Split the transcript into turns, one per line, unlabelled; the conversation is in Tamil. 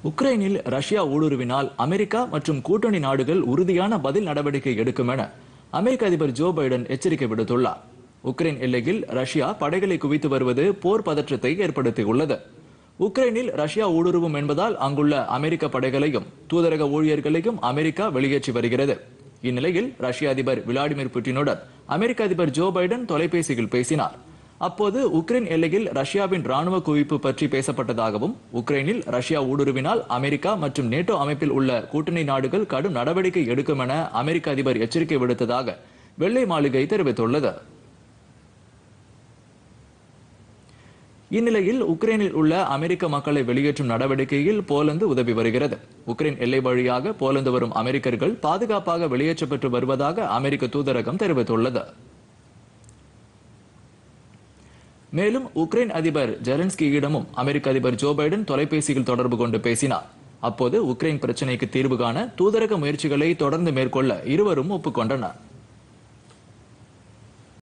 உக்ரைனில் ரஷ்யா ஊடுருவினால் அமெரிக்கா மற்றும் கூட்டணி நாடுகள் உறுதியான பதில் நடவடிக்கை எடுக்கும் என அமெரிக்க அதிபர் ஜோ பைடன் எச்சரிக்கை விடுத்துள்ளார் உக்ரைன் எல்லையில் ரஷ்யா படைகளை குவித்து வருவது போர் பதற்றத்தை ஏற்படுத்தியுள்ளது உக்ரைனில் ரஷ்யா ஊடுருவும் என்பதால் அங்குள்ள அமெரிக்க படைகளையும் தூதரக ஊழியர்களையும் அமெரிக்கா வெளியேற்றி வருகிறது இந்நிலையில் ரஷ்ய அதிபர் விளாடிமிர் புட்டினுடன் அமெரிக்க அதிபர் ஜோ பைடன் தொலைபேசியில் பேசினார் அப்போது உக்ரைன் எல்லையில் ரஷ்யாவின் ராணுவ குவிப்பு பற்றி பேசப்பட்டதாகவும் உக்ரைனில் ரஷ்யா ஊடுருவினால் அமெரிக்கா மற்றும் நேட்டோ அமைப்பில் உள்ள கூட்டணி நாடுகள் கடும் நடவடிக்கை எடுக்கும் என அமெரிக்க அதிபர் எச்சரிக்கை விடுத்ததாக வெள்ளை மாளிகை தெரிவித்துள்ளது இந்நிலையில் உக்ரைனில் உள்ள அமெரிக்க மக்களை வெளியேற்றும் நடவடிக்கையில் போலந்து உதவி வருகிறது உக்ரைன் எல்லை வழியாக போலந்து வரும் அமெரிக்கர்கள் பாதுகாப்பாக வெளியேற்றப்பட்டு வருவதாக அமெரிக்க தூதரகம் தெரிவித்துள்ளது மேலும் உக்ரைன் அதிபர் ஜெலன்ஸ்கியிடமும் அமெரிக்க அதிபர் ஜோ பைடன் தொலைபேசியில் தொடர்பு கொண்டு பேசினார் அப்போது உக்ரைன் பிரச்சினைக்கு தீர்வு காண தூதரக முயற்சிகளை தொடர்ந்து மேற்கொள்ள இருவரும் ஒப்புக்கொண்டனர்